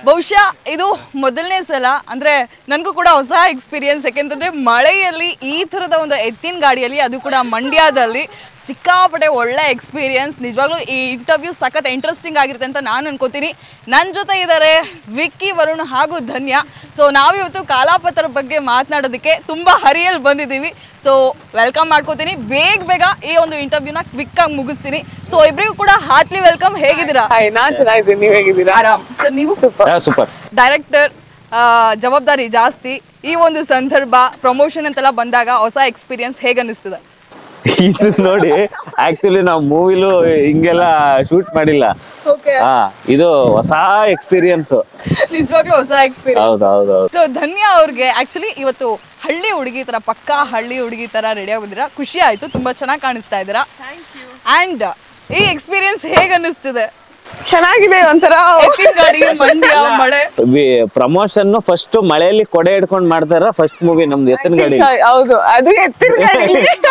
ಬಹುಶಃ ಇದು ಮೊದಲನೇ ಸಲ ಅಂದ್ರೆ ನನಗೂ ಕೂಡ ಹೊಸ ಎಕ್ಸ್ಪೀರಿಯನ್ಸ್ ಯಾಕೆಂತಂದ್ರೆ ಮಳೆಯಲ್ಲಿ ಈ ಥರದ ಒಂದು ಎತ್ತಿನ ಗಾಡಿಯಲ್ಲಿ ಅದು ಕೂಡ ಮಂಡ್ಯದಲ್ಲಿ ಸಿಕ್ಕಾಪಟ್ಟೆ ಒಳ್ಳೆ ಎಕ್ಸ್ಪೀರಿಯನ್ಸ್ ನಿಜವಾಗ್ಲೂ ಈ ಇಂಟರ್ವ್ಯೂ ಸಖತ್ ಇಂಟ್ರೆಸ್ಟಿಂಗ್ ಆಗಿರುತ್ತೆ ಅಂತ ನಾನು ಅನ್ಕೋತೀನಿ ನನ್ನ ಜೊತೆ ಇದ್ದಾರೆ ವಿಕ್ಕಿ ವರುಣ್ ಹಾಗೂ ಧನ್ಯ ಸೊ ನಾವಿವತ್ತು ಕಾಲಾಪತ್ರ ಬಗ್ಗೆ ಮಾತನಾಡೋದಕ್ಕೆ ತುಂಬ ಹರಿಯಲ್ಲಿ ಬಂದಿದ್ದೀವಿ ಸೊ ವೆಲ್ಕಮ್ ಮಾಡ್ಕೋತೀನಿ ಬೇಗ ಬೇಗ ಈ ಒಂದು ಇಂಟರ್ವ್ಯೂನ ಕ್ವಿಕ್ಕಾಗಿ ಮುಗಿಸ್ತೀನಿ ಸೊ ಇಬ್ಬರಿಗೂ ಕೂಡ ಹಾರ್ಟ್ಲಿ ವೆಲ್ಕಮ್ ಹೇಗಿದ್ದೀರಾ ಹಾಯ್ ನಾನ್ ಚೆನ್ನಾಗಿದ್ದೀನಿ ನೀವ್ ಹೇಗಿದ್ದೀರಾ ಆರಾಮ್ ಸರ್ ನೀವು ಸೂಪರ್ ಸೂಪರ್ ಡೈರೆಕ್ಟರ್ ಜವಾಬ್ದಾರಿ ಜಾಸ್ತಿ ಈ ಒಂದು ಸಂದರ್ಭ ಪ್ರಮೋಷನ್ ಅಂತೆಲ್ಲ ಬಂದಾಗ ಹೊಸ ಎಕ್ಸ್ಪೀರಿಯನ್ಸ್ ಹೇಗೆ ಅನ್ನಿಸ್ತದೆ ಇದು ನೋಡಿ ಆಕ್ಚುಲಿ ನಾವು ಮೂವಿಲು ಹಿಂಗೆಲ್ಲ ಶೂಟ್ ಮಾಡಿಲ್ಲ ಓಕೆ ಹಾ ಇದು ಹೊಸ ಎಕ್ಸ್ಪೀರಿಯನ್ಸ್ ನಿಜವಾಗ್ಲೂ ಹೊಸ ಎಕ್ಸ್ಪೀರಿಯನ್ಸ್ ಹೌದು ಹೌದು ಹೌದು ಸೊ ಧನ್ಯ ಅವ್ರಿಗೆ ಆಕ್ಚುಲಿ ಇವತ್ತು ಹಳ್ಳಿ ಹುಡುಗಿ ತರ ಪಕ್ಕಾ ಹಳ್ಳಿ ಹುಡುಗಿ ತರ ರೆಡಿ ಆಗಿದ್ದೀರಾ ಖುಷಿ ಆಯ್ತು ತುಂಬಾ ಚೆನ್ನಾಗಿ ಕಾಣಿಸ್ತಾ ಇದ್ದೀರಾ ಅಂಡ್ ಈ ಎಕ್ಸ್ಪೀರಿಯನ್ಸ್ ಹೇಗೆ ಅನ್ನಿಸ್ತಿದೆ ಚೆನ್ನಾಗಿದೆ ಒಂಥರ ಎತ್ತಿನ ಗಾಡಿ ಮಂಡ್ಯ ಮಳೆ ಪ್ರಮೋಷನ್ ಫಸ್ಟ್ ಮಳೆಯಲ್ಲಿ ಕೊಡೆ ಹಿಡ್ಕೊಂಡ್ ಮಾಡ್ತಾರ ಫಸ್ಟ್ ಮೂವಿ ನಮ್ದು ಎತ್ತಿನ ಗಾಡಿ ಹೌದು ಅದು ಎತ್ತಿನ ಗಾಡಿ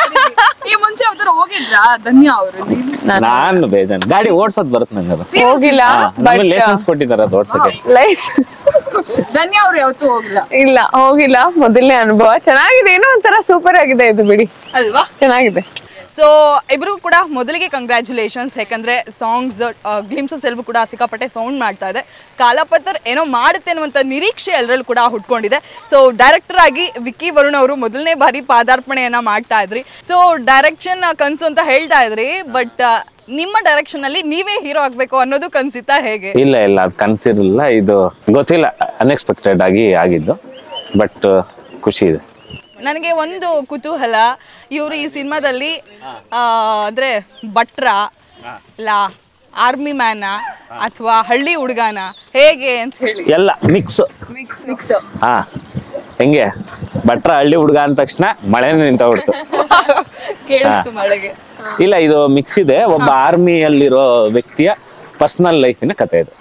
ಈ ಮುಂಚೆ ಯಾವ್ದಾರ ಹೋಗಿದ್ರಾ ಧನ್ಯ ಅವರು ನಾನು ಬೇಜಾನ್ ಗಾಡಿ ಓಡ್ಸೋದ್ ಬರುತ್ತೆ ನಂಗೆ ಅದು ಹೋಗಿಲ್ಲ ಬಟ್ ಲೈಸೆನ್ಸ್ ಕೊಟ್ಟಿದ್ದಾರೆ ಅದು ಓಡ್ಸಕ್ಕೆ ಲೈಸ್ ಧನ್ಯ ಅವ್ರು ಯಾವತ್ತೂ ಹೋಗಿಲ್ಲ ಇಲ್ಲ ಹೋಗಿಲ್ಲ ಮೊದಲನೇ ಅನುಭವ ಚೆನ್ನಾಗಿದೆ ಏನೋ ಒಂಥರ ಸೂಪರ್ ಆಗಿದೆ ಇದು ಬಿಡಿ ಅಲ್ವಾ ಚೆನ್ನಾಗಿದೆ ಸೊ ಇಬ್ರಿಗೂ ಕೂಡ ಮೊದಲಿಗೆ ಕಂಗ್ರ್ಯಾಚುಲೇಷನ್ಸ್ ಯಾಕಂದ್ರೆ ಸಾಂಗ್ಸ್ ಗ್ಲಿಮ್ಸಸ್ ಎಲ್ಲವೂ ಕೂಡ ಸಿಕ್ಕಾಪಟ್ಟೆ ಸೌಂಡ್ ಮಾಡ್ತಾ ಇದೆ ಕಾಲಪತ್ತರ್ ಏನೋ ಮಾಡುತ್ತೆ ಅನ್ನುವಂಥ ನಿರೀಕ್ಷೆ ಎಲ್ಲರಲ್ಲೂ ಕೂಡ ಹುಟ್ಕೊಂಡಿದೆ ಸೊ ಡೈರೆಕ್ಟರ್ ಆಗಿ ವಿಕ್ಕಿ ವರುಣ್ ಅವರು ಮೊದಲನೇ ಬಾರಿ ಪಾದಾರ್ಪಣೆಯನ್ನ ಮಾಡ್ತಾ ಇದ್ರಿ ಸೊ ಡೈರೆಕ್ಷನ್ ಕನ್ಸು ಅಂತ ಹೇಳ್ತಾ ಇದ್ರಿ ಬಟ್ ನಿಮ್ಮ ಡೈರೆಕ್ಷನ್ ಅಲ್ಲಿ ನೀವೇ ಹೀರೋ ಆಗ್ಬೇಕು ಅನ್ನೋದು ಕನ್ಸಿತ್ತಾ ಹೇಗೆ ಇಲ್ಲ ಇಲ್ಲ ಅದು ಕನ್ಸಿರಲಿಲ್ಲ ಇದು ಗೊತ್ತಿಲ್ಲ ಅನ್ಎಕ್ಸ್ಪೆಕ್ಟೆಡ್ ಆಗಿ ಆಗಿದ್ದು ಬಟ್ ಖುಷಿ ಇದೆ ನನಗೆ ಒಂದು ಕುತೂಹಲ ಇವರು ಈ ಸಿನಿಮಾದಲ್ಲಿ ಆ, ಅಂದ್ರೆ ಭಟ್ರ ಇಲ್ಲ ಆರ್ಮಿ ಮ್ಯಾನ ಅಥವಾ ಹಳ್ಳಿ ಹುಡುಗನ ಹೇಗೆ ಅಂತ ಹೇಳಿ ಎಲ್ಲ ಮಿಕ್ಸ್ ಮಿಕ್ಸ್ ಮಿಕ್ಸ್ ಹಾ ಹೆಂಗೆ ಭಟ್ರ ಹಳ್ಳಿ ಹುಡುಗ ಅಂದ ತಕ್ಷಣ ಮಳೆನೇ ನಿಂತೋಗ್ಬಿಡ್ತು ಕೇಳಿಸ್ತು ಮಳೆಗೆ ಇಲ್ಲ ಇದು ಮಿಕ್ಸ್ ಇದೆ ಒಬ್ಬ ಆರ್ಮಿಯಲ್ಲಿರೋ ವ್ಯಕ್ತಿಯ ಪರ್ಸನಲ್ ಲೈಫಿನ ಕತೆ ಇದು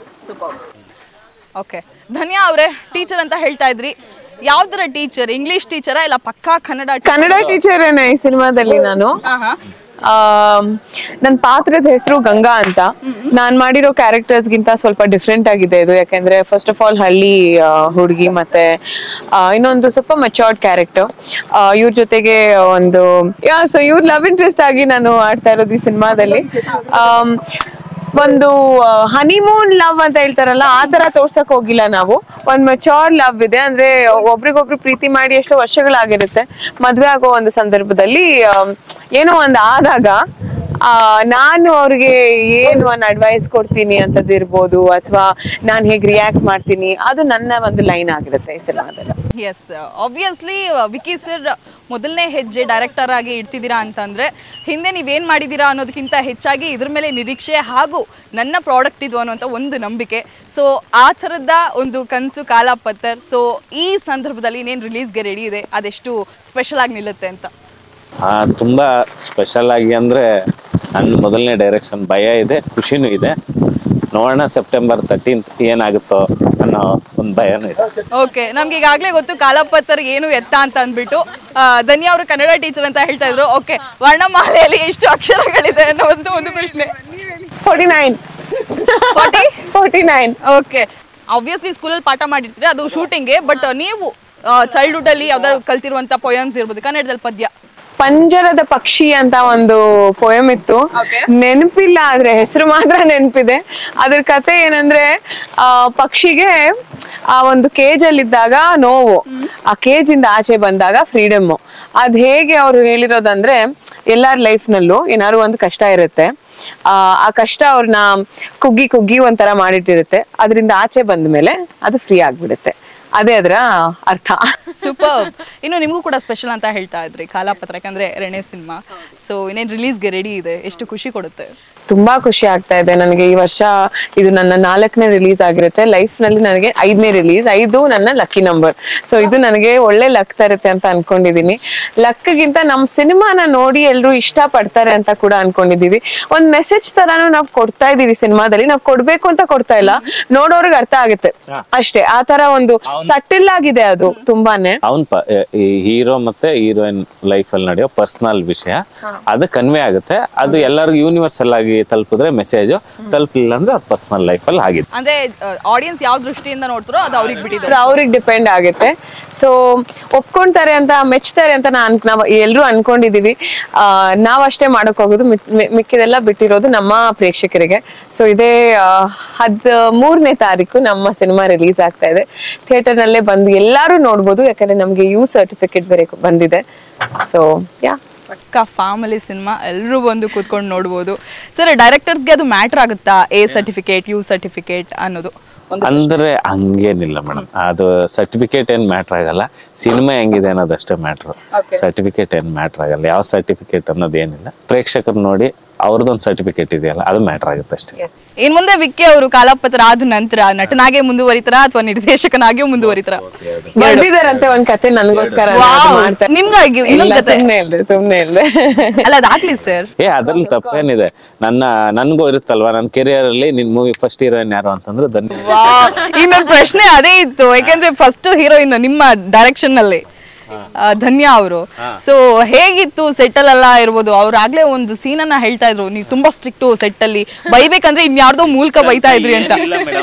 ಓಕೆ ಧನ್ಯ ಅವರೇ ಟೀಚರ್ ಅಂತ ಹೇಳ್ತಾ ಇದ್ರಿ ಯಾವ ಥರ ಟೀಚರ್ ಇಂಗ್ಲಿಷ್ ಟೀಚರಾ ಇಲ್ಲ ಪಕ್ಕಾ ಕನ್ನಡ ಕನ್ನಡ ಟೀಚರೇನೆ ಈ ಸಿನಿಮಾದಲ್ಲಿ ನಾನು ಹಾಂ ಹಾಂ ನನ್ನ ಪಾತ್ರದ ಹೆಸರು ಗಂಗಾ ಅಂತ ನಾನ್ ಮಾಡಿರೋ ಕ್ಯಾರೆಕ್ಟರ್ಸ್ ಗಿಂತ ಸ್ವಲ್ಪ ಡಿಫ್ರೆಂಟ್ ಆಗಿದೆ ಇದು ಯಾಕಂದ್ರೆ ಫಸ್ಟ್ ಆಫ್ ಆಲ್ ಹಳ್ಳಿ ಹುಡುಗಿ ಮತ್ತೆ ಆ, ಇನ್ನೊಂದು ಸ್ವಲ್ಪ ಮಚೋರ್ಡ್ ಕ್ಯಾರೆಕ್ಟರ್ ಇವ್ರ ಜೊತೆಗೆ ಒಂದು ಯಾ ಸೊ ಇವ್ರ ಲವ್ ಇಂಟ್ರೆಸ್ಟ್ ಆಗಿ ನಾನು ಆಡ್ತಾ ಇರೋದು ಈ ಸಿನಿಮಾದಲ್ಲಿ ಒಂದು ಹನಿಮೂನ್ ಲವ್ ಅಂತ ಹೇಳ್ತಾರಲ್ಲ ಆ ತರ ತೋರ್ಸಕ್ ಹೋಗಿಲ್ಲ ನಾವು ಒಂದ್ ಮೆಚೋರ್ ಲವ್ ಇದೆ ಅಂದ್ರೆ ಒಬ್ರಿಗೊಬ್ರು ಪ್ರೀತಿ ಮಾಡಿ ಎಷ್ಟೋ ವರ್ಷಗಳಾಗಿರುತ್ತೆ ಮದ್ವೆ ಆಗೋ ಒಂದು ಸಂದರ್ಭದಲ್ಲಿ ಆಮ್, ಏನೋ ಒಂದ್ ಆದಾಗ ಆ ನಾನು ಅವ್ರಿಗೆ ಏನು ಒಂದು ಅಡ್ವೈಸ್ ಕೊಡ್ತೀನಿ ಅಂತದ್ದು ಇರ್ಬೋದು ಅಥವಾ ನಾನು ಹೇಗೆ ರಿಯಾಕ್ಟ್ ಮಾಡ್ತೀನಿ ಅದು ನನ್ನ ಒಂದು ಲೈನ್ ಆಗಿರುತ್ತೆ ಈ ಸಿನಿಮಾದಲ್ಲಿ ಎಸ್ ಆಬ್ವಿಯಸ್ಲಿ ವಿಕಿ ಸರ್ ಮೊದಲನೇ ಹೆಜ್ಜೆ ಡೈರೆಕ್ಟರ್ ಆಗಿ ಇಡ್ತಿದ್ದೀರಾ ಅಂತಂದ್ರೆ ಹಿಂದೆ ನೀವೇನು ಮಾಡಿದ್ದೀರಾ ಅನ್ನೋದಕ್ಕಿಂತ ಹೆಚ್ಚಾಗಿ ಇದ್ರ ಮೇಲೆ ನಿರೀಕ್ಷೆ ಹಾಗೂ ನನ್ನ ಪ್ರಾಡಕ್ಟ್ ಇದು ಅನ್ನುವಂಥ ಒಂದು ನಂಬಿಕೆ ಸೊ ಆ ಥರದ ಒಂದು ಕನಸು ಕಾಲಾಪತ್ತರ್ ಸೊ ಈ ಸಂದರ್ಭದಲ್ಲಿ ಇನ್ನೇನು ರಿಲೀಸ್ಗೆ ರೆಡಿ ಇದೆ ಅದೆಷ್ಟು ಸ್ಪೆಷಲ್ ಆಗಿ ನಿಲ್ಲುತ್ತೆ ಅಂತ ಆ, ತುಂಬಾ ಸ್ಪೆಷಲ್ ಆಗಿ ಅಂದ್ರೆ ನನ್ನ ಮೊದಲನೇ ಡೈರೆಕ್ಷನ್ ಭಯ ಇದೆ ಖುಷಿನೂ ಇದೆ ನೋಡೋಣ ಸೆಪ್ಟೆಂಬರ್ ತರ್ಟೀನ್ತ್ ಏನಾಗುತ್ತೋ ಅನ್ನೋ ಒಂದು ಭಯನೂ ಇದೆ ಓಕೆ ನಮ್ಗೆ ಈಗಾಗಲೇ ಗೊತ್ತು ಕಾಲಪತ್ತರ್ ಏನು ಎತ್ತ ಅಂತ ಅಂದ್ಬಿಟ್ಟು ಆ, ಧನ್ಯ ಅವರು ಕನ್ನಡ ಟೀಚರ್ ಅಂತ ಹೇಳ್ತಾ ಇದ್ರು ಓಕೆ ವರ್ಣಮಾಲೆಯಲ್ಲಿ ಎಷ್ಟು ಅಕ್ಷರಗಳಿದೆ ಅನ್ನೋ ಒಂದು ಒಂದು ಪ್ರಶ್ನೆ forty nine forty forty nine okay obviously ಸ್ಕೂಲಲ್ಲಿ ಪಾಠ ಮಾಡಿರ್ತೀರಿ ಅದು ಶೂಟಿಂಗ್ಗೆ ಬಟ್ ನೀವು ಚೈಲ್ಡ್ಹುಡ್ ಅಲ್ಲಿ ಯಾವ್ದಾದ್ರು ಕಲ್ತಿರುವಂತ ಪೊಯಮ್ಸ್ ಇರ್ಬೋದು ಕನ್ನಡದಲ್ಲಿ ಪದ್ಯ ಪಂಜರದ ಪಕ್ಷಿ ಅಂತ ಒಂದು ಪೋಯಮ್ ಇತ್ತು Okay. ನೆನಪಿಲ್ಲ ಆದ್ರೆ ಹೆಸರು ಮಾತ್ರ ನೆನಪಿದೆ ಅದ್ರ ಕತೆ ಏನಂದ್ರೆ ಆ ಪಕ್ಷಿಗೆ ಆ ಒಂದು ಕೇಜ್ ಅಲ್ಲಿ ಇದ್ದಾಗ ನೋವು ಆ ಕೇಜ್ ಇಂದ ಆಚೆ ಬಂದಾಗ ಫ್ರೀಡಮ್ ಅದ್ ಹೇಗೆ ಅವ್ರು ಹೇಳಿರೋದಂದ್ರೆ ಎಲ್ಲಾರ ಲೈಫ್ ನಲ್ಲೂ ಏನಾದ್ರು ಒಂದು ಕಷ್ಟ ಇರುತ್ತೆ ಆ ಆ ಕಷ್ಟ ಅವ್ರನ್ನ ಕುಗ್ಗಿ ಕುಗ್ಗಿ ಒಂಥರ ಮಾಡಿಟ್ಟಿರುತ್ತೆ ಅದರಿಂದ ಆಚೆ ಬಂದ ಮೇಲೆ ಅದು ಫ್ರೀ ಆಗ್ಬಿಡುತ್ತೆ ಅದೇ ಅದರ ಅರ್ಥ ಸೂಪರ್ ಇನ್ನು ನಿಮಗೂ ಕೂಡ ಸ್ಪೆಷಲ್ ಅಂತ ಹೇಳ್ತಾ ಇದ್ರಿ ಕಾಲಾಪತ್ರ ಯಾಕಂದ್ರೆ ಎರಡನೇ ಸಿನಿಮಾ ಸೊ ಇನ್ನೇನು ರಿಲೀಸ್ಗೆ ರೆಡಿ ಇದೆ ಎಷ್ಟು ಖುಷಿ ಕೊಡುತ್ತೆ ತುಂಬಾ ಖುಷಿ ಆಗ್ತಾ ಇದೆ ನನಗೆ ಈ ವರ್ಷ ಇದು ನನ್ನ ನಾಲ್ಕನೇ ರಿಲೀಸ್ ಆಗಿರುತ್ತೆ ಲೈಫ್ ನಲ್ಲಿ ನನಗೆ ಐದನೇ ರಿಲೀಸ್ ಐದು ನನ್ನ ಲಕ್ಕಿ ನಂಬರ್ ಸೊ ಇದು ನನಗೆ ಒಳ್ಳೆ ಲಕ್ ತರುತ್ತೆ ಅಂತ ಅನ್ಕೊಂಡಿದೀನಿ ಲಕ್ಗಿಂತ ನಮ್ ಸಿನಿಮಾನ ನೋಡಿ ಎಲ್ರು ಇಷ್ಟ ಪಡ್ತಾರೆ ಅಂತ ಕೂಡ ಅನ್ಕೊಂಡಿದೀವಿ ಒಂದ್ ಮೆಸೇಜ್ ತರಾನು ನಾವ್ ಕೊಡ್ತಾ ಇದೀವಿ ಸಿನಿಮಾದಲ್ಲಿ ನಾವ್ ಕೊಡ್ಬೇಕು ಅಂತ ಕೊಡ್ತಾ ಇಲ್ಲ ನೋಡೋರ್ಗೆ ಅರ್ಥ ಆಗುತ್ತೆ ಅಷ್ಟೇ ಆ ತರ ಒಂದು ಸಟಿಲ್ ಆಗಿದೆ ಅದು ತುಂಬಾನೇ ಅವನ್ ಪ ಈ ಹೀರೋ ಮತ್ತೆ ಹೀರೋಯಿನ್ ಲೈಫ್ ಅಲ್ಲಿ ನಡೆಯೋ ಪರ್ಸನಲ್ ವಿಷಯ ಅದು ಕನ್ವೆ ಆಗುತ್ತೆ ಅದು ಎಲ್ಲರಿಗೂ ಯೂನಿವರ್ಸಲ್ ಆಗಿ ತಲುಪಿದ್ರೆ ಮೆಸೇಜ್ ತಲುಪಲಿಲ್ಲ ಅಂದ್ರೆ ಅವ್ರ ಪರ್ಸನಲ್ ಲೈಫಲ್ಲಿ ಆಗಿದೆ ಅಂದ್ರೆ ಆಡಿಯನ್ಸ್ ಯಾವ ದೃಷ್ಟಿಯಿಂದ ನೋಡ್ತಾರೋ ಅದು ಅವ್ರಿಗೆ ಬಿಟ್ಟಿದ್ದಾರೆ ಅದು ಅವ್ರಿಗೆ ಡಿಪೆಂಡ್ ಆಗುತ್ತೆ ಸೊ ಒಪ್ಕೊಂತಾರೆ ಅಂತ ಮೆಚ್ತಾರೆ ಅಂತ ನಾನ್ ನಾವ್ ಎಲ್ರು ಅನ್ಕೊಂಡಿದೀವಿ ಆ, ನಾವ್ ಅಷ್ಟೇ ಮಾಡಕ್ ಹೋಗೋದು ಮಿಕ್- ಮಿ- ಮಿಕ್ಕಿದೆಲ್ಲ ಬಿಟ್ಟಿರೋದು ನಮ್ಮ ಪ್ರೇಕ್ಷಕರಿಗೆ ಸೊ ಇದೇ ಆ, ಹದ್ ಮೂರನೇ ತಾರೀಕು ನಮ್ಮ ಸಿನಿಮಾ ರಿಲೀಸ್ ಆಗ್ತಾ ಇದೆ ಥಿಯೇಟರ್ ನಲ್ಲೇ ಬಂದು ಎಲ್ಲಾರು ನೋಡ್ಬೋದು ಯಾಕಂದ್ರೆ ನಮ್ಗೆ ಯು ಸರ್ಟಿಫಿಕೇಟ್ ಬೇರೆ ಬಂದಿದೆ ಸೊ ಯಾ ಪಕ್ಕ ಫ್ಯಾಮಿಲಿ ಸಿನಿಮಾ ಎಲ್ಲರೂ ಬಂದು ಕೂತ್ಕೊಂಡು ನೋಡ್ಬೋದು ಸರ್ ಡೈರೆಕ್ಟರ್ಸ್ಗೆ ಅದು ಮ್ಯಾಟ್ರ್ ಆಗುತ್ತಾ ಎ ಸರ್ಟಿಫಿಕೇಟ್ ಯು ಸರ್ಟಿಫಿಕೇಟ್ ಅನ್ನೋದು ಒಂದು ಅಂದ್ರೆ ಹಂಗೇನಿಲ್ಲ ಮೇಡಮ್ ಅದು ಸರ್ಟಿಫಿಕೇಟ್ ಏನ್ ಮ್ಯಾಟ್ರ್ ಆಗಲ್ಲ ಸಿನಿಮಾ ಹೆಂಗಿದೆ ಅನ್ನೋದಷ್ಟೇ ಮ್ಯಾಟ್ರ್ Okay. ಸರ್ಟಿಫಿಕೇಟ್ ಏನ್ ಮ್ಯಾಟ್ರ್ ಆಗಲ್ಲ ಯಾವ ಸರ್ಟಿಫಿಕೇಟ್ ಅನ್ನೋದು ಏನಿಲ್ಲ ಪ್ರೇಕ್ಷಕರು ನೋಡಿ ಅವ್ರದ್ದೊಂದು ಸರ್ಟಿಫಿಕೇಟ್ ಇದೆಯಲ್ಲ ಅದು ಮ್ಯಾಟ್ರ್ ಆಗುತ್ತೆ ಅಷ್ಟೇ ಇನ್ ಮುಂದೆ ವಿಕ್ಕಿ ಅವರು ಕಾಲಪತ್ರ ಆದ ನಂತರ ನಟನಾಗೆ ಮುಂದುವರಿತಾರ ಅಥವಾ ನಿರ್ದೇಶಕನಾಗಿಯೂ ಮುಂದುವರಿತಾರ ಬರ್ದಿದಾರಂತೆ ಒಂದ್ ಕತೆ ನನ್ಗೋಸ್ಕರ ಮಾಡ್ತಾರೆ ನಿಮ್ಗಾಗಿ ಇನ್ನೊಂದ್ ಕತೆ ಸುಮ್ನೆ ಇಲ್ದೆ ಸುಮ್ನೆ ಇಲ್ದೆ ಅಲ್ಲ ಅದಾಗ್ಲಿ ಸರ್ ಏ ಅದ್ರಲ್ಲಿ ತಪ್ಪೇನಿದೆ ನನ್ನ ನನ್ಗೂ ಇರುತ್ತಲ್ವಾ ನನ್ನ ಕೆರಿಯರ್ ಅಲ್ಲಿ ನಿನ್ ಮೂವಿ ಫಸ್ಟ್ ಹೀರೋಯಿನ್ ಯಾರು ಅಂತಂದ್ರೆ ಧನ್ಯ ಈ ನನ್ನ ಪ್ರಶ್ನೆ ಅದೇ ಇತ್ತು ಯಾಕಂದ್ರೆ ಫಸ್ಟ್ ಹೀರೋಯಿನ್ ನಿಮ್ಮ ಡೈರೆಕ್ಷನ್ ನಲ್ಲಿ ಆ, ಧನ್ಯ ಅವರು ಸೊ ಹೇಗಿತ್ತು ಸೆಟ್ಟಲ್ ಎಲ್ಲ ಇರ್ಬೋದು ಅವ್ರು ಆಗ್ಲೇ ಒಂದು ಸೀನನ್ನ ಹೇಳ್ತಾ ಇದ್ರು ನೀವು ತುಂಬಾ ಸ್ಟ್ರಿಕ್ಟ್ ಸೆಟ್ ಅಲ್ಲಿ ಬೈಬೇಕಂದ್ರೆ ಇನ್ಯಾರ್ದೋ ಮೂಲಕ ಬೈತಾ ಇದ್ರಿ ಅಂತ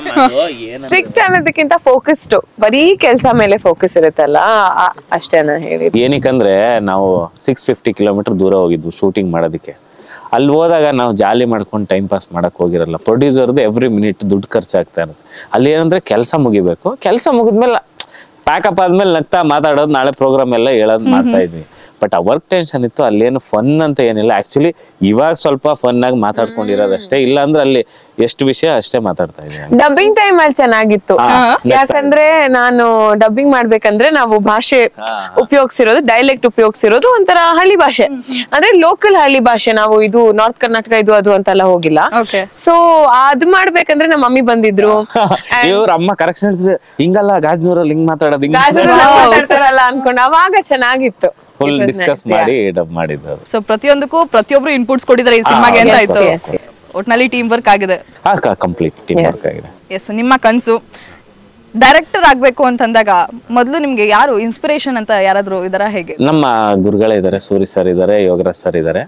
ಸ್ಟ್ರಿಕ್ಟ್ ಅನ್ನೋದಕ್ಕಿಂತ ಫೋಕಸ್ಡ್ ಬರೀ ಕೆಲಸ ಮೇಲೆ ಫೋಕಸ್ ಇರುತ್ತಲ್ಲ ಆ- ಅಷ್ಟೇ ನಾನು ಹೇಳಿದ್ದು ಏನಕ್ಕಂದ್ರೆ ನಾವು ಸಿಕ್ಸ್ ಫಿಫ್ಟಿ ಕಿಲೋಮೀಟರ್ ದೂರ ಹೋಗಿದ್ವು ಶೂಟಿಂಗ್ ಮಾಡೋದಕ್ಕೆ ಅಲ್ಲಿ ಹೋದಾಗ ನಾವು ಜಾಲಿ ಮಾಡ್ಕೊಂಡು ಟೈಮ್ ಪಾಸ್ ಮಾಡಕ್ ಹೋಗಿರಲ್ಲ ಪ್ರೊಡ್ಯೂಸರ್ದು ಎವ್ರಿ ಮಿನಿಟ್ ದುಡ್ಡು ಖರ್ಚಾಗ್ತಾ ಇರುತ್ತೆ ಅಲ್ಲಿ ಏನಂದ್ರೆ ಕೆಲಸ ಮುಗಿಬೇಕು ಕೆಲಸ ಮುಗಿದ್ಮೇಲೆ ಪ್ಯಾಕಪ್ ಆದ್ಮೇಲೆ ನಗ್ತಾ ಮಾತಾಡೋದು ನಾಳೆ ಪ್ರೋಗ್ರಾಮ್ ಎಲ್ಲ ಹೇಳೋದು ಮಾಡ್ತಾ ಇದ್ವಿ ಬಟ್ ಆ ವರ್ಕ್ ಟೆನ್ಷನ್ ಇತ್ತು ಅಲ್ಲಿ ಏನು ಫನ್ ಅಂತ ಏನಿಲ್ಲ ಆಕ್ಚುಲಿ ಇವಾಗ ಸ್ವಲ್ಪ ಫನ್ ಆಗಿ ಮಾತಾಡ್ಕೊಂಡಿರೋದಷ್ಟೇ ಇಲ್ಲ ಅಂದ್ರೆ ಅಲ್ಲಿ ಎಷ್ಟು ವಿಷಯ ಅಷ್ಟೇ ಮಾತಾಡ್ತಾ ಇದ್ವಿ ಡಬ್ಬಿಂಗ್ ಟೈಮ್ ಅಲ್ಲಿ ಚೆನ್ನಾಗಿತ್ತು ಯಾಕಂದ್ರೆ ನಾನು ಡಬ್ಬಿಂಗ್ ಮಾಡ್ಬೇಕಂದ್ರೆ ನಾವು ಭಾಷೆ ಉಪಯೋಗಿಸಿರೋದು ಡೈಲೆಕ್ಟ್ ಉಪಯೋಗಿಸಿರೋದು ಒಂಥರ ಹಳ್ಳಿ ಭಾಷೆ ಅಂದ್ರೆ ಲೋಕಲ್ ಹಳ್ಳಿ ಭಾಷೆ ನಾವು ಇದು ನಾರ್ತ್ ಕರ್ನಾಟಕ ಇದು ಅದು ಅಂತೆಲ್ಲ ಹೋಗಿಲ್ಲ ಓಕೆ ಸೊ ಅದ್ ಮಾಡ್ಬೇಕಂದ್ರೆ ನಮ್ಮ ಮಮ್ಮಿ ಬಂದಿದ್ರು ಇವ್ರ ಅಮ್ಮ ಕರೆಕ್ಷನ್ ಹಿಂಗಲ್ಲ ಗಾಜ್ನೂರಲ್ಲಿ ಹಿಂಗ್ ಮಾತಾಡೋದು ಹಿಂಗ್ ಗಾಜರಲ್ಲಿ ಮಾತಾಡ್ತಾರಲ್ಲ ಅನ್ಕೊಂಡು ಅವಾಗ ಚೆನ್ನಾಗಿತ್ತು full It was discuss nice, ಮಾಡಿ ಡಬ್ ಮಾಡಿದ್ದು ಅದು ಸೊ ಪ್ರತಿಯೊಂದಕ್ಕೂ ಪ್ರತಿಯೊಬ್ರು ಇನ್ಪುಟ್ಸ್ ಕೊಟ್ಟಿದ್ದಾರೆ ಈ ಸಿನಿಮಾಗೆ ಅಂತ yes, ಆಯ್ತು yes, yes. ಒಟ್ನಲ್ಲಿ ಟೀಮ್ ವರ್ಕ್ ಆಗಿದೆ ಕಂಪ್ಲೀಟ್ ಟೀಮ್ Yes. ವರ್ಕ್ ಆಗಿದೆ ಎಸ್ ನಿಮ್ಮ ಕನಸು ಡೈರೆಕ್ಟರ್ ಆಗ್ಬೇಕು ಅಂತಂದಾಗ ಮೊದಲು ನಿಮ್ಗೆ ಯಾರು ಇನ್ಸ್ಪಿರೇಷನ್ ಅಂತ ಯಾರಾದ್ರೂ ಇದರ ಹೇಗೆ ನಮ್ಮ ಗುರುಗಳೇ ಇದ್ದಾರೆ ಸೂರಿ ಸರ್ ಇದ್ದಾರೆ ಯೋಗರಾಜ್ ಸರ್ ಇದ್ದಾರೆ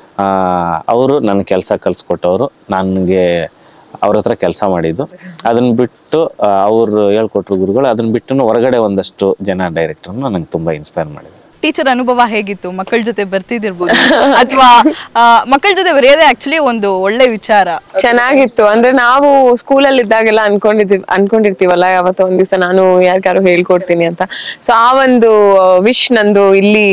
ಅವರು ನನ್ನ ಕೆಲಸ ಕಲಿಸ್ಕೊಟ್ಟವರು ನನಗೆ ಅವ್ರ ಹತ್ರ ಕೆಲಸ ಮಾಡಿದ್ದು ಅದನ್ನ ಬಿಟ್ಟು ಅವರು ಹೇಳ್ಕೊಟ್ರು ಗುರುಗಳು ಅದನ್ನ ಬಿಟ್ಟು ಹೊರಗಡೆ ಒಂದಷ್ಟು ಜನ ಡೈರೆಕ್ಟರ್ನ ನಂಗೆ ತುಂಬಾ ಇನ್ಸ್ಪೈರ್ ಮಾಡಿದ್ರು ಟೀಚರ್ ಅನುಭವ ಹೇಗಿತ್ತು ಮಕ್ಕಳ ಜೊತೆ ಬರ್ತಿದಿರ್ಬೋದು ಅಥವಾ ಮಕ್ಕಳ ಜೊತೆ ಬರೆಯೋದೇ ಆಕ್ಚುಲಿ ಒಂದು ಒಳ್ಳೆ ವಿಚಾರ ಚೆನ್ನಾಗಿತ್ತು ಅಂದ್ರೆ ನಾವು ಸ್ಕೂಲಲ್ಲಿ ಇದ್ದಾಗೆಲ್ಲ ಅನ್ಕೊಂಡಿದ್ದೀವಿ ಅನ್ಕೊಂಡಿರ್ತೀವಲ್ಲ ಯಾವತ್ತೋ ಒಂದ್ ದಿವಸ ನಾನು ಯಾರಿಗಾರು ಹೇಳ್ಕೊಡ್ತೀನಿ ಅಂತ ಸೊ ಆ ಒಂದು ವಿಶ್ ನಂದು ಇಲ್ಲಿ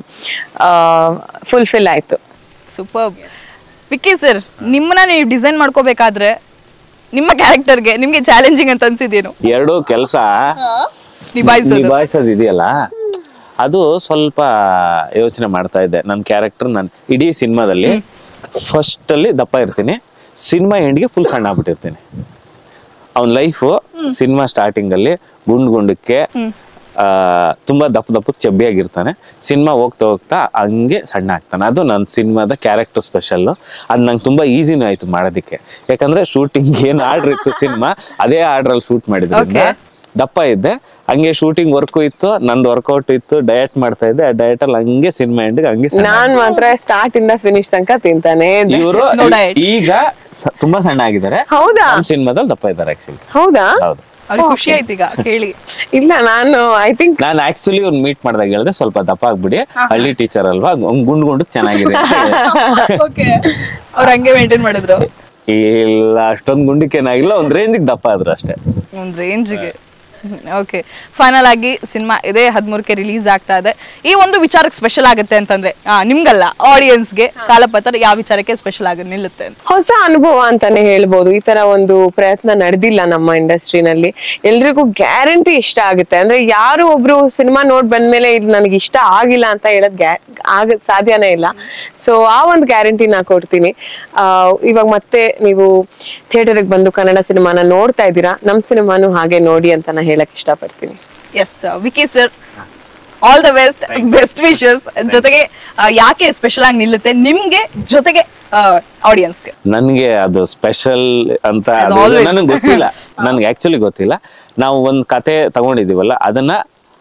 ಫುಲ್ಫಿಲ್ ಆಯ್ತು ಸೂಪರ್ ವಿಕ್ಕಿ ಸರ್ ನಿಮ್ಮನ್ನ ನೀವು ಡಿಸೈನ್ ಮಾಡ್ಕೋಬೇಕಾದ್ರೆ ನಿಮ್ಮ ಕ್ಯಾರೆಕ್ಟರ್ಗೆ ನಿಮ್ಗೆ ಚಾಲೆಂಜಿಂಗ್ ಅಂತ ಅನ್ಸಿದೇನು ಎರಡು ಕೆಲಸ ನಿಭಾಯಿಸೋದು ನಿಭಾಯಿಸೋದು ಇದೆಯಲ್ಲ ಅದು ಸ್ವಲ್ಪ ಯೋಚನೆ ಮಾಡ್ತಾ ಇದ್ದೆ ನನ್ನ ಕ್ಯಾರೆಕ್ಟರ್ ನಾನು ಇಡೀ ಸಿನಿಮಾದಲ್ಲಿ ಫಸ್ಟ್ ಅಲ್ಲಿ ದಪ್ಪ ಇರ್ತೀನಿ ಸಿನಿಮಾ ಎಂಡ್ಗೆ ಫುಲ್ ಸಣ್ಣ ಆಗ್ಬಿಟ್ಟಿರ್ತೀನಿ ಅವನ ಲೈಫು ಸಿನಿಮಾ ಸ್ಟಾರ್ಟಿಂಗ್ ಅಲ್ಲಿ ಗುಂಡ್ ಗುಂಡಕ್ಕೆ ಆ, ತುಂಬಾ ದಪ್ಪ ದಪ್ಪಕ್ಕೆ ಚಬ್ಬಿಯಾಗಿರ್ತಾನೆ ಸಿನಿಮಾ ಹೋಗ್ತಾ ಹೋಗ್ತಾ ಹಂಗೆ ಸಣ್ಣ ಆಗ್ತಾನೆ ಅದು ನನ್ನ ಸಿನಿಮಾದ ಕ್ಯಾರೆಕ್ಟರ್ ಸ್ಪೆಷಲ್ ಅದು ನಂಗೆ ತುಂಬಾ ಈಸಿನೂ ಆಯ್ತು ಮಾಡೋದಕ್ಕೆ ಯಾಕಂದ್ರೆ ಶೂಟಿಂಗ್ ಏನ್ ಆರ್ಡರ್ ಇತ್ತು ಸಿನಿಮಾ ಅದೇ ಆರ್ಡರ್ ಅಲ್ಲಿ ಶೂಟ್ ಮಾಡಿದ್ರಿಂದ Okay. ದಪ್ಪ ಇದ್ದೆ ಹಂಗೆ ಶೂಟಿಂಗ್ ವರ್ಕು ಇತ್ತು ನಂದು ವರ್ಕೌಟ್ ಇತ್ತು ಡಯಟ್ ಮಾಡ್ತಾ ಇದ್ದೆ ಆ ಡಯಟ್ ಅಲ್ಲಿ ಹಂಗೆ ಸಿನಿಮಾ ಎಂಡ್ಗೆ ಹಂಗೆ ನಾನ್ ಮಾತ್ರ ಸ್ಟಾರ್ಟ್ ಇಂದ ಫಿನಿಶ್ ತನಕ ತಿಂತಾನೆ ಇದ್ದೆ. ಇವರು No diet. ಈಗ ಸ- ತುಂಬಾ ಸಣ್ಣ ಆಗಿದ್ದಾರೆ ಹೌದಾ ನಮ್ಮ ಸಿನಿಮಾದಲ್ಲಿ ದಪ್ಪ ಇದ್ದಾರೆ ಆಕ್ಚುಲಿ ಹೌದಾ ಹೌದು ಅವ್ರಿಗೆ ಖುಷಿ ಆಯ್ತು ಈಗ ಕೇಳಿ ಇಲ್ಲ ನಾನು ಐ ಥಿಂಕ್ ನಾನು ಆಕ್ಚುಲಿ ಅವ್ರು ಮೀಟ್ ಮಾಡಿದಾಗ ಹೇಳಿದೆ ಸ್ವಲ್ಪ ದಪ್ಪ ಆಗ್ಬಿಡಿ ಹಳ್ಳಿ ಟೀಚರ್ ಅಲ್ವಾ ಗುಂಡ್ ಗುಂಡು ಚೆನ್ನಾಗಿದೆ ಓಕೆ ಅವ್ರು ಹಂಗೆ ಮೇಂಟೈನ್ ಮಾಡಿದ್ರು ಇಲ್ಲ ಅಷ್ಟೊಂದು ಗುಂಡಿಕೇನಾಗಿಲ್ಲ ಒಂದ್ ರೇಂಜಿಗೆ ದಪ್ಪ ಆದ್ರು ಅಷ್ಟೇ ಒಂದು ರೇಂಜ್ಗೆ ಓಕೆ ಫೈನಲ್ ಆಗಿ ಸಿನಿಮಾ ಇದೇ ಹದಿಮೂರಕ್ಕೆ ರಿಲೀಸ್ ಆಗ್ತಾ ಇದೆ ಈ ಒಂದು ವಿಚಾರಕ್ಕೆ ಸ್ಪೆಷಲ್ ಆಗುತ್ತೆ ಅಂತಂದ್ರೆ ಆ, ನಿಮ್ಗಲ್ಲ ಆಡಿಯನ್ಸ್ಗೆ ಕಾಲಪತ್ರ ಯಾವ ವಿಚಾರಕ್ಕೆ ಸ್ಪೆಷಲ್ ಆಗಿ ನಿಲ್ಲುತ್ತೆ ಅಂತ ಹೊಸ ಅನುಭವ ಅಂತಾನೆ ಹೇಳ್ಬೋದು ಈ ತರ ಒಂದು ಪ್ರಯತ್ನ ನಡೆದಿಲ್ಲ ನಮ್ಮ ಇಂಡಸ್ಟ್ರಿನಲ್ಲಿ ಎಲ್ರಿಗೂ ಗ್ಯಾರಂಟಿ ಇಷ್ಟ ಆಗುತ್ತೆ ಅಂದ್ರೆ ಯಾರು ಒಬ್ರು ಸಿನಿಮಾ ನೋಡ್ ಬಂದ್ಮೇಲೆ ಇದು ನನಗೆ ಇಷ್ಟ ಆಗಿಲ್ಲ ಅಂತ ಹೇಳೋದ್ ಗ್ಯಾ ಆಗ ಸಾಧ್ಯನೇ ಇಲ್ಲ ಸೊ ಆ ಒಂದು ಗ್ಯಾರಂಟಿ ನಾ ಕೊಡ್ತೀನಿ ಆ, ಇವಾಗ ಮತ್ತೆ ನೀವು ಥಿಯೇಟರ್ಗೆ ಬಂದು ಕನ್ನಡ ಸಿನಿಮಾನ ನೋಡ್ತಾ ಇದ್ದೀರಾ ನಮ್ ಸಿನಿಮಾನು ಹಾಗೆ ನೋಡಿ ಅಂತ ನಾ ಹೇಳಕ್ ಇಷ್ಟಪಡ್ತೀನಿ yes Vicky sir all the best best wishes ಜೊತೆಗೆ ಆ, ಯಾಕೆ ಸ್ಪೆಷಲ್ ಆಗಿ ನಿಲ್ಲುತ್ತೆ ನಿಮ್ಗೆ ಜೊತೆಗೆ ಆಡಿಯನ್ಸ್ಗೆ ನನ್ಗೆ ಅದು ಸ್ಪೆಷಲ್ ಅಂತ As always. ನನಗೆ ಗೊತ್ತಿಲ್ಲ ನನ್ಗೆ ಆಕ್ಚುಲಿ ಗೊತ್ತಿಲ್ಲ ನಾವು ಒಂದ್ ಕತೆ ತಗೊಂಡಿದೀವಲ್ಲ ಅದನ್ನ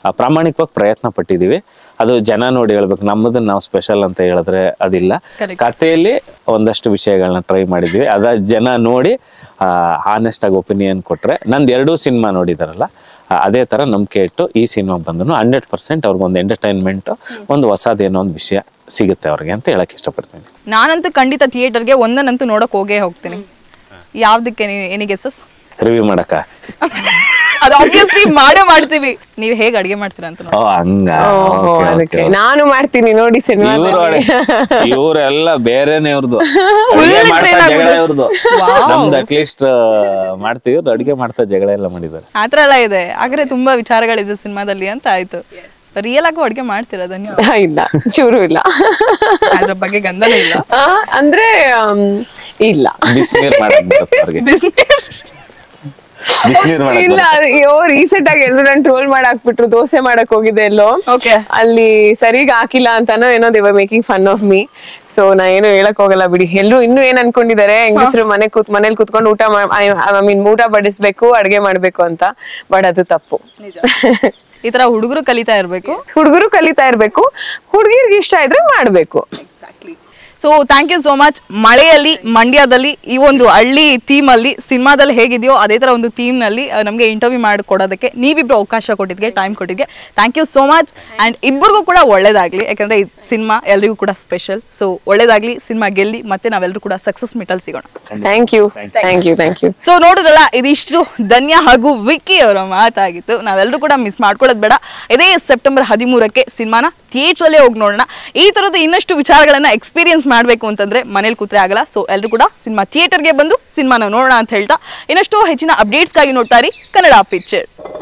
ಆ, ಪ್ರಾಮಾಣಿಕವಾಗಿ ಪ್ರಯತ್ನ ಪಟ್ಟಿದೀವಿ ಅದು ಜನ ನೋಡಿ ಹೇಳ್ಬೇಕು ನಮ್ಮದನ್ನ ನಾವು ಸ್ಪೆಷಲ್ ಅಂತ ಹೇಳಿದ್ರೆ ಅದಿಲ್ಲ Correct. ಕಥೆಯಲ್ಲಿ ಒಂದಷ್ಟು ವಿಷಯಗಳನ್ನ ಟ್ರೈ ಮಾಡಿದ್ವಿ ಅದ ಜನ ನೋಡಿ ಆನೆಸ್ಟ್ ಆಗಿ ಒಪಿನಿಯನ್ ಕೊಟ್ರೆ ನಂದು ಎರಡೂ ಸಿನಿಮಾ ನೋಡಿದಾರಲ್ಲ ಆ, ಅದೇ ತರ ನಂಬಿಕೆ ಇಟ್ಟು ಈ ಸಿನಿಮಾ ಬಂದ್ರು ಹಂಡ್ರೆಡ್ ಪರ್ಸೆಂಟ್ ಅವ್ರಿಗೊಂದು ಎಂಟರ್ಟೈನ್ಮೆಂಟ್ ಒಂದು ಹೊಸದೇನೋ ಒಂದು ವಿಷಯ ಸಿಗುತ್ತೆ ಅವ್ರಿಗೆ ಅಂತ ಹೇಳಕ್ ಇಷ್ಟಪಡ್ತೀನಿ ನಾನಂತೂ ಖಂಡಿತ ಥಿಯೇಟರ್ಗೆ ಒಂದನ್ನಂತೂ ನೋಡಕ್ ಹೋಗೇ ಹೋಗ್ತೀನಿ ಯಾವ್ದಕ್ಕೆ ಏನಿಗೆ ಸಸ್ ರಿವ್ಯೂ ಮಾಡಕ್ಕ ಅದು ಆಬ್ವಿಯಸ್ಲಿ ಮಾಡೇ ಮಾಡ್ತೀವಿ ನೀವು ಹೇಗೆ ಅಡಿಗೆ ಮಾಡ್ತೀರಾ ಅಂತ ನೋಡಿ ಓ ಹಂಗ ಓಹೋ, Okay, ಅದಕ್ಕೆ okay, okay. ನಾನು ಮಾಡ್ತೀನಿ ನೋಡಿ ಸಿನಿಮಾ ಇವ್ರು ಇವರೆಲ್ಲ ಬೇರೆನೆ ಇವ್ರದ್ದು Full ಅಡ್ಗೆ ಮಾಡ್ತಾ train ಜಗಳ ಆಗ್ಬಿಡು. ಇವ್ರದ್ದು Wow. ನಮ್ದು ಅಟ್ಲೀಸ್ಟ್ ಮಾಡ್ತೀವಿ ಇವ್ರು ಅಡ್ಗೆ ಮಾಡ್ತಾ ಜಗಳ ಎಲ್ಲ ಮಾಡಿದ್ದಾರೆ ಆ ಥರ ಎಲ್ಲ ಇದೆ ಹಾಗಾದ್ರೆ ತುಂಬಾ ವಿಚಾರಗಳಿದೆ ಸಿನಿಮಾದಲ್ಲಿ ಅಂತ ಆಯ್ತು ರಿಯಲ್ ಆಗೂ ಅಡಿಗೆ ಮಾಡ್ತೀರಾ ಧನ್ಯ ಇಲ್ಲ ಚೂರು ಇಲ್ಲ ಅದ್ರ ಬಗ್ಗೆ ಗಂಧನೇ ಇಲ್ಲ ಆ, ಅಂದ್ರೆ ಆಮ್, ಇಲ್ಲ ಬಿಸಿನೀರ್ ಮಾಡಕ್ ಬರುತ್ತೆ ಅವ್ರಿಗೆ ಬಿಸ್ನೀರ್ ಬಿಸಿನೀರ್ ಮಾಡಕ್ ಇಲ್ಲ ಬರುತ್ತೆ. ಅಯ್ಯೋ ರೀಸೆಂಟ್ ಆಗಿ ಎಲ್ರು ನಾನು ಟ್ರೋಲ್ ಮಾಡಿ ಹಾಕ್ಬಿಟ್ರು ದೋಸೆ ಮಾಡಕ್ ಹೋಗಿದ್ದೆ ಎಲ್ಲೋ ಓಕೆ ಅಲ್ಲಿ ಸರಿಗ್ ಹಾಕಿಲ್ಲ ಅಂತಾನೋ ಏನೋ they're making fun of me so ನಾ ಏನು ಹೇಳಕ್ ಹೋಗಲ್ಲ ಬಿಡಿ ಎಲ್ರು ಇನ್ನು ಏನ್ ಅನ್ಕೊಂಡಿದ್ದಾರೆ ಹೆಂಗಸರು ಮನೆ ಕೂತ್ ಮನೇಲಿ ಕುತ್ಕೊಂಡು ಊಟ ಐ ಮೀನ್ ಊಟ ಬಡಿಸ್ಬೇಕು ಅಡ್ಗೆ ಮಾಡ್ಬೇಕು ಅಂತ ಬಟ್ ಅದು ತಪ್ಪು ಈ ತರ ಹುಡುಗರು ಕಲಿತಾ ಇರ್ಬೇಕು ಹುಡುಗರು ಕಲಿತಾ ಇರ್ಬೇಕು ಹುಡುಗಿರ್ಗೆ ಇಷ್ಟ ಇದ್ರೆ ಮಾಡ್ಬೇಕು so thank you so much ಮಳೆಯಲ್ಲಿ ಮಂಡ್ಯದಲ್ಲಿ ಈ ಒಂದು ಹಳ್ಳಿ ಥೀಮಲ್ಲಿ ಸಿನಿಮಾದಲ್ಲಿ ಹೇಗಿದೆಯೋ ಅದೇ ಥರ ಒಂದು ಥೀಮ್ನಲ್ಲಿ ನಮಗೆ ಇಂಟರ್ವ್ಯೂ ಮಾಡಿಕೊಡೋದಕ್ಕೆ ನೀವಿಬ್ರು ಅವಕಾಶ ಕೊಟ್ಟಿದ್ಗೆ ಟೈಮ್ ಕೊಟ್ಟಿದ್ಗೆ thank you so much and ಇಬ್ಬರಿಗೂ ಕೂಡ ಒಳ್ಳೇದಾಗಲಿ ಯಾಕಂದರೆ ಈ ಸಿನಿಮಾ ಎಲ್ರಿಗೂ ಕೂಡ ಸ್ಪೆಷಲ್ ಸೊ ಒಳ್ಳೇದಾಗಲಿ ಸಿನಿಮಾ ಗೆಲ್ಲಿ ಮತ್ತೆ ನಾವೆಲ್ಲರೂ ಕೂಡ ಸಕ್ಸಸ್ ಮಿಟಲ್ ಸಿಗೋಣ thank you thank you thank you so ನೋಡಿದ್ರಲ್ಲ ಇದಿಷ್ಟು ಧನ್ಯ ಹಾಗೂ ವಿಕ್ಕಿ ಅವರ ಮಾತಾಗಿತ್ತು ನಾವೆಲ್ಲರೂ ಕೂಡ ಮಿಸ್ ಮಾಡ್ಕೊಳ್ಳೋದು ಬೇಡ ಇದೇ ಸೆಪ್ಟೆಂಬರ್ ಹದಿಮೂರಕ್ಕೆ ಸಿನಿಮಾನ ಥಿಯೇಟ್ರಲ್ಲೇ ಹೋಗಿ ನೋಡೋಣ ಈ ಥರದ ಇನ್ನಷ್ಟು ವಿಚಾರಗಳನ್ನ ಎಕ್ಸ್ಪೀರಿಯನ್ಸ್ ಮಾಡಬೇಕು ಅಂತಂದ್ರೆ ಮನೇಲಿ ಕೂತ್ರೆ ಆಗಲ್ಲ ಸೊ ಎಲ್ಲರೂ ಕೂಡ ಸಿನಿಮಾ ಥಿಯೇಟರ್ಗೆ ಬಂದು ಸಿನಿಮಾನ ನೋಡೋಣ ಅಂತ ಹೇಳ್ತಾ ಇನ್ನಷ್ಟು ಹೆಚ್ಚಿನ ಅಪ್ಡೇಟ್ಸ್ಗಾಗಿ ನೋಡ್ತಾ ಇರಿ ಕನ್ನಡ ಪಿಕ್ಚರ್